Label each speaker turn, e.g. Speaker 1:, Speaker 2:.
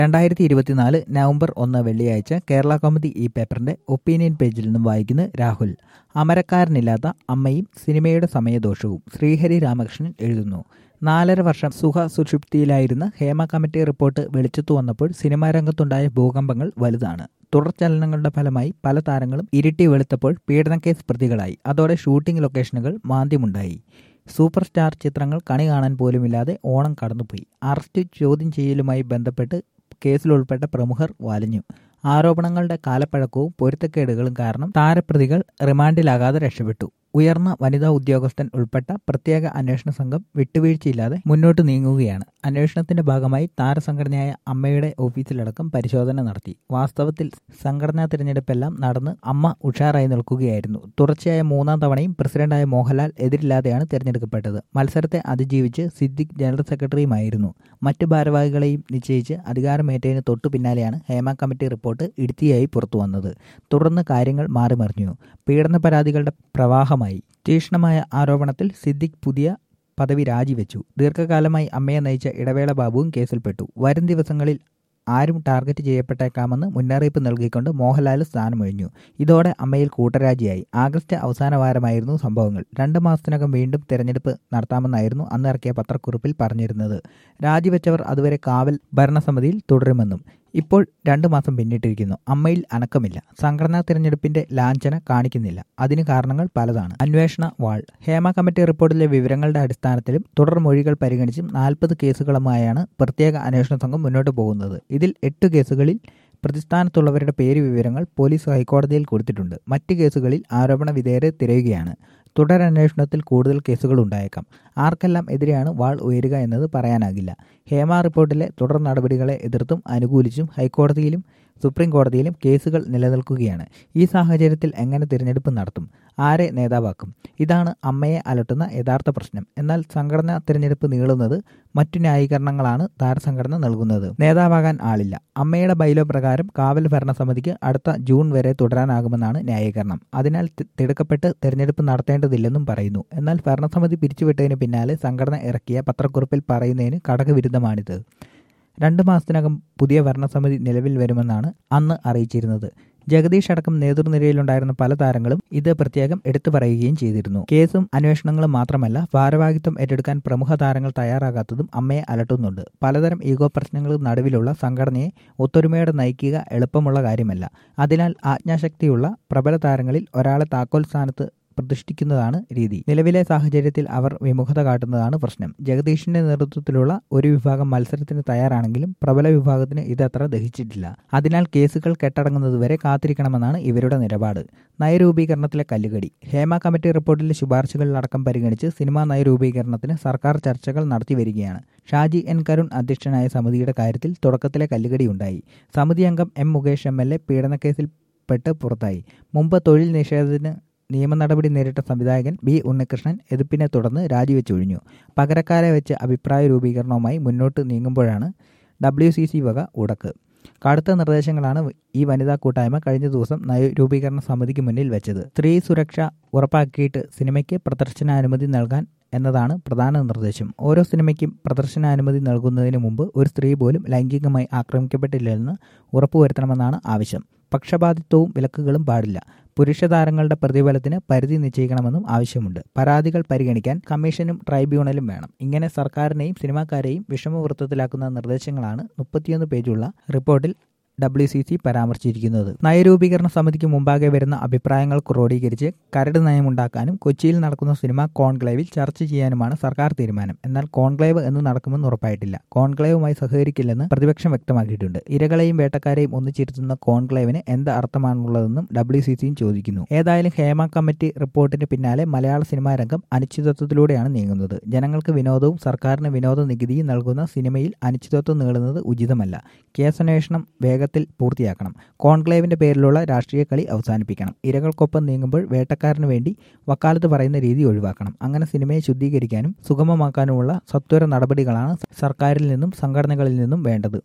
Speaker 1: രണ്ടായിരത്തി ഇരുപത്തിനാല് നവംബർ ഒന്ന് വെള്ളിയാഴ്ച കേരള കൗമുദി ഈ പേപ്പറിന്റെ ഒപ്പീനിയൻ പേജിൽ നിന്നും വായിക്കുന്നത് രാഹുൽ അമരക്കാരനില്ലാത്ത അമ്മയും സിനിമയുടെ സമയദോഷവും ശ്രീഹരി രാമകൃഷ്ണൻ എഴുതുന്നു നാലര വർഷം സുഖ സുഷുപ്തിയിലായിരുന്ന ഹേമ കമ്മിറ്റി റിപ്പോർട്ട് വെളിച്ചത്തു വന്നപ്പോൾ സിനിമാ രംഗത്തുണ്ടായ ഭൂകമ്പങ്ങൾ വലുതാണ് തുടർചലനങ്ങളുടെ ഫലമായി പല താരങ്ങളും ഇരുട്ടി വെളുത്തപ്പോൾ പീഡനക്കേസ് പ്രതികളായി അതോടെ ഷൂട്ടിംഗ് ലൊക്കേഷനുകൾ മാന്ദ്യമുണ്ടായി സൂപ്പർ സ്റ്റാർ ചിത്രങ്ങൾ കണി കാണാൻ പോലുമില്ലാതെ ഓണം കടന്നുപോയി അറസ്റ്റ് ചോദ്യം ചെയ്യലുമായി ബന്ധപ്പെട്ട് കേസിലുൾപ്പെട്ട പ്രമുഖർ വലഞ്ഞു ആരോപണങ്ങളുടെ കാലപ്പഴക്കവും പൊരുത്തക്കേടുകളും കാരണം താരപ്രതികൾ റിമാൻഡിലാകാതെ രക്ഷപ്പെട്ടു ഉയർന്ന വനിതാ ഉദ്യോഗസ്ഥൻ ഉൾപ്പെട്ട പ്രത്യേക അന്വേഷണ സംഘം വിട്ടുവീഴ്ചയില്ലാതെ മുന്നോട്ട് നീങ്ങുകയാണ് അന്വേഷണത്തിന്റെ ഭാഗമായി താരസംഘടനയായ അമ്മയുടെ ഓഫീസിലടക്കം പരിശോധന നടത്തി വാസ്തവത്തിൽ സംഘടനാ തിരഞ്ഞെടുപ്പെല്ലാം നടന്ന് അമ്മ ഉഷാറായി നിൽക്കുകയായിരുന്നു തുടർച്ചയായ മൂന്നാം തവണയും പ്രസിഡന്റായ മോഹൻലാൽ എതിരില്ലാതെയാണ് തിരഞ്ഞെടുക്കപ്പെട്ടത് മത്സരത്തെ അതിജീവിച്ച് സിദ്ദിഖ് ജനറൽ സെക്രട്ടറിയുമായിരുന്നു മറ്റ് ഭാരവാഹികളെയും നിശ്ചയിച്ച് അധികാരമേറ്റതിന് തൊട്ടു പിന്നാലെയാണ് ഹേമ കമ്മിറ്റി റിപ്പോർട്ട് ഇടുത്തിയായി പുറത്തു വന്നത് തുടർന്ന് കാര്യങ്ങൾ മാറിമറിഞ്ഞു പീഡന പരാതികളുടെ പ്രവാഹമായി തീക്ഷ്ണമായ ആരോപണത്തിൽ സിദ്ദിഖ് പുതിയ പദവി രാജിവെച്ചു ദീർഘകാലമായി അമ്മയെ നയിച്ച ഇടവേള ബാബുവും കേസിൽപ്പെട്ടു വരും ദിവസങ്ങളിൽ ആരും ടാർഗറ്റ് ചെയ്യപ്പെട്ടേക്കാമെന്ന് മുന്നറിയിപ്പ് നൽകിക്കൊണ്ട് മോഹൻലാൽ സ്ഥാനമൊഴിഞ്ഞു ഇതോടെ അമ്മയിൽ കൂട്ടരാജിയായി ആഗസ്റ്റ് അവസാന വാരമായിരുന്നു സംഭവങ്ങൾ രണ്ട് മാസത്തിനകം വീണ്ടും തെരഞ്ഞെടുപ്പ് നടത്താമെന്നായിരുന്നു അന്ന് ഇറക്കിയ പത്രക്കുറിപ്പിൽ പറഞ്ഞിരുന്നത് രാജിവെച്ചവർ അതുവരെ കാവൽ ഭരണസമിതിയിൽ തുടരുമെന്നും ഇപ്പോൾ രണ്ടു മാസം പിന്നിട്ടിരിക്കുന്നു അമ്മയിൽ അനക്കമില്ല സംഘടനാ തിരഞ്ഞെടുപ്പിന്റെ ലാഞ്ചന കാണിക്കുന്നില്ല അതിന് കാരണങ്ങൾ പലതാണ് അന്വേഷണ വാൾ ഹേമ കമ്മിറ്റി റിപ്പോർട്ടിലെ വിവരങ്ങളുടെ അടിസ്ഥാനത്തിലും തുടർ മൊഴികൾ പരിഗണിച്ചും നാൽപ്പത് കേസുകളുമായാണ് പ്രത്യേക അന്വേഷണ സംഘം മുന്നോട്ട് പോകുന്നത് ഇതിൽ എട്ട് കേസുകളിൽ പ്രതിസ്ഥാനത്തുള്ളവരുടെ പേര് വിവരങ്ങൾ പോലീസ് ഹൈക്കോടതിയിൽ കൊടുത്തിട്ടുണ്ട് മറ്റ് കേസുകളിൽ ആരോപണ വിധേയരെ തിരയുകയാണ് തുടരന്വേഷണത്തിൽ കൂടുതൽ കേസുകൾ ഉണ്ടായേക്കാം ആർക്കെല്ലാം എതിരെയാണ് വാൾ ഉയരുക എന്നത് പറയാനാകില്ല ഹേമ റിപ്പോർട്ടിലെ തുടർ നടപടികളെ എതിർത്തും അനുകൂലിച്ചും ഹൈക്കോടതിയിലും സുപ്രീം കോടതിയിലും കേസുകൾ നിലനിൽക്കുകയാണ് ഈ സാഹചര്യത്തിൽ എങ്ങനെ തിരഞ്ഞെടുപ്പ് നടത്തും ആരെ നേതാവാക്കും ഇതാണ് അമ്മയെ അലട്ടുന്ന യഥാർത്ഥ പ്രശ്നം എന്നാൽ സംഘടനാ തിരഞ്ഞെടുപ്പ് നീളുന്നത് മറ്റു ന്യായീകരണങ്ങളാണ് താരസംഘടന നൽകുന്നത് നേതാവാകാൻ ആളില്ല അമ്മയുടെ ബൈലോ പ്രകാരം കാവൽ ഭരണസമിതിക്ക് അടുത്ത ജൂൺ വരെ തുടരാനാകുമെന്നാണ് ന്യായീകരണം അതിനാൽ തിടുക്കപ്പെട്ട് തിരഞ്ഞെടുപ്പ് നടത്തേണ്ടതില്ലെന്നും പറയുന്നു എന്നാൽ ഭരണസമിതി പിരിച്ചുവിട്ടതിന് പിന്നാലെ സംഘടന ഇറക്കിയ പത്രക്കുറിപ്പിൽ പറയുന്നതിന് കടകവിരുദ്ധമാണിത് രണ്ട് മാസത്തിനകം പുതിയ ഭരണസമിതി നിലവിൽ വരുമെന്നാണ് അന്ന് അറിയിച്ചിരുന്നത് ജഗദീഷ് അടക്കം നേതൃനിരയിലുണ്ടായിരുന്ന പല താരങ്ങളും ഇത് പ്രത്യേകം എടുത്തു പറയുകയും ചെയ്തിരുന്നു കേസും അന്വേഷണങ്ങളും മാത്രമല്ല ഭാരവാഹിത്വം ഏറ്റെടുക്കാൻ പ്രമുഖ താരങ്ങൾ തയ്യാറാകാത്തതും അമ്മയെ അലട്ടുന്നുണ്ട് പലതരം ഈഗോ പ്രശ്നങ്ങൾക്ക് നടുവിലുള്ള സംഘടനയെ ഒത്തൊരുമയോടെ നയിക്കുക എളുപ്പമുള്ള കാര്യമല്ല അതിനാൽ ആജ്ഞാശക്തിയുള്ള പ്രബല താരങ്ങളിൽ ഒരാളെ താക്കോൽ സ്ഥാനത്ത് പ്രതിഷ്ഠിക്കുന്നതാണ് രീതി നിലവിലെ സാഹചര്യത്തിൽ അവർ വിമുഖത കാട്ടുന്നതാണ് പ്രശ്നം ജഗദീഷിന്റെ നേതൃത്വത്തിലുള്ള ഒരു വിഭാഗം മത്സരത്തിന് തയ്യാറാണെങ്കിലും പ്രബല വിഭാഗത്തിന് ഇതത്ര ദഹിച്ചിട്ടില്ല അതിനാൽ കേസുകൾ കെട്ടടങ്ങുന്നതുവരെ കാത്തിരിക്കണമെന്നാണ് ഇവരുടെ നിലപാട് നയരൂപീകരണത്തിലെ കല്ലുകടി ഹേമ കമ്മിറ്റി റിപ്പോർട്ടിലെ ശുപാർശകളിലടക്കം പരിഗണിച്ച് സിനിമാ നയരൂപീകരണത്തിന് സർക്കാർ ചർച്ചകൾ നടത്തി വരികയാണ് ഷാജി എൻ കരുൺ അധ്യക്ഷനായ സമിതിയുടെ കാര്യത്തിൽ തുടക്കത്തിലെ കല്ലുകടി ഉണ്ടായി സമിതി അംഗം M Mukesh M L A പീഡനക്കേസിൽ പെട്ട് പുറത്തായി മുമ്പ് തൊഴിൽ നിഷേധത്തിന് നിയമ നടപടി നേരിട്ട സംവിധായകൻ ബി ഉണ്ണികൃഷ്ണൻ എതിർപ്പിനെ തുടർന്ന് രാജിവെച്ചൊഴിഞ്ഞു പകരക്കാരെ വെച്ച് അഭിപ്രായ രൂപീകരണവുമായി മുന്നോട്ട് നീങ്ങുമ്പോഴാണ് ഡബ്ല്യു സി സി വക ഉടക്ക് കടുത്ത നിർദ്ദേശങ്ങളാണ് ഈ വനിതാ കൂട്ടായ്മ കഴിഞ്ഞ ദിവസം നയരൂപീകരണ സമിതിക്ക് മുന്നിൽ വെച്ചത് സ്ത്രീ സുരക്ഷ ഉറപ്പാക്കിയിട്ട് സിനിമയ്ക്ക് പ്രദർശനാനുമതി നൽകാൻ എന്നതാണ് പ്രധാന നിർദ്ദേശം ഓരോ സിനിമയ്ക്കും പ്രദർശനാനുമതി നൽകുന്നതിന് മുമ്പ് ഒരു സ്ത്രീ പോലും ലൈംഗികമായി ആക്രമിക്കപ്പെട്ടില്ലെന്ന് ഉറപ്പുവരുത്തണമെന്നാണ് ആവശ്യം പക്ഷപാതിത്വവും വിലക്കുകളും പാടില്ല പുരുഷ താരങ്ങളുടെ പ്രതിഫലത്തിന് പരിധി നിശ്ചയിക്കണമെന്നും ആവശ്യമുണ്ട് പരാതികൾ പരിഗണിക്കാൻ കമ്മീഷനും ട്രൈബ്യൂണലും വേണം ഇങ്ങനെ സർക്കാരിനെയും സിനിമാക്കാരെയും വിഷമവൃത്തത്തിലാക്കുന്ന നിർദ്ദേശങ്ങളാണ് മുപ്പത്തിയൊന്ന് പേജുള്ള റിപ്പോർട്ടിൽ ഡബ്ല്യു സി സി പരാമർശിച്ചിരിക്കുന്നത് നയരൂപീകരണ സമിതിക്ക് മുമ്പാകെ വരുന്ന അഭിപ്രായങ്ങൾ ക്രോഡീകരിച്ച് കരട് നയമുണ്ടാക്കാനും കൊച്ചിയിൽ നടക്കുന്ന സിനിമ കോൺക്ലേവിൽ ചർച്ച ചെയ്യാനുമാണ് സർക്കാർ തീരുമാനം എന്നാൽ കോൺക്ലേവ് എന്ന് നടക്കുമെന്ന് ഉറപ്പായിട്ടില്ല കോൺക്ലേവുമായി സഹകരിക്കില്ലെന്ന് പ്രതിപക്ഷം വ്യക്തമാക്കിയിട്ടുണ്ട് ഇരകളെയും വേട്ടക്കാരെയും ഒന്നിച്ചിരുത്തുന്ന കോൺക്ലേവിന് എന്ത് അർത്ഥമാണുള്ളതെന്നും ഡബ്ല്യു സി സിയും ചോദിക്കുന്നു ഏതായാലും ഹേമ കമ്മിറ്റി റിപ്പോർട്ടിന് പിന്നാലെ മലയാള സിനിമാ രംഗം അനിശ്ചിതത്വത്തിലൂടെയാണ് നീങ്ങുന്നത് ജനങ്ങൾക്ക് വിനോദവും സർക്കാരിന് വിനോദ നികുതിയും നൽകുന്ന സിനിമയിൽ അനിശ്ചിതത്വം നീളുന്നത് ഉചിതമല്ല കേസന്വേഷണം വേഗത്തിൽ പൂർത്തിയാക്കണം കോൺക്ലേവിന്റെ പേരിലുള്ള രാഷ്ട്രീയ കളി അവസാനിപ്പിക്കണം ഇരകൾക്കൊപ്പം നീങ്ങുമ്പോൾ വേട്ടക്കാരന് വേണ്ടി വക്കാലത്ത് പറയുന്ന രീതി ഒഴിവാക്കണം അങ്ങനെ സിനിമയെ ശുദ്ധീകരിക്കാനും സുഗമമാക്കാനുമുള്ള സത്വര നടപടികളാണ് സർക്കാരിൽ നിന്നും സംഘടനകളിൽ നിന്നും വേണ്ടത്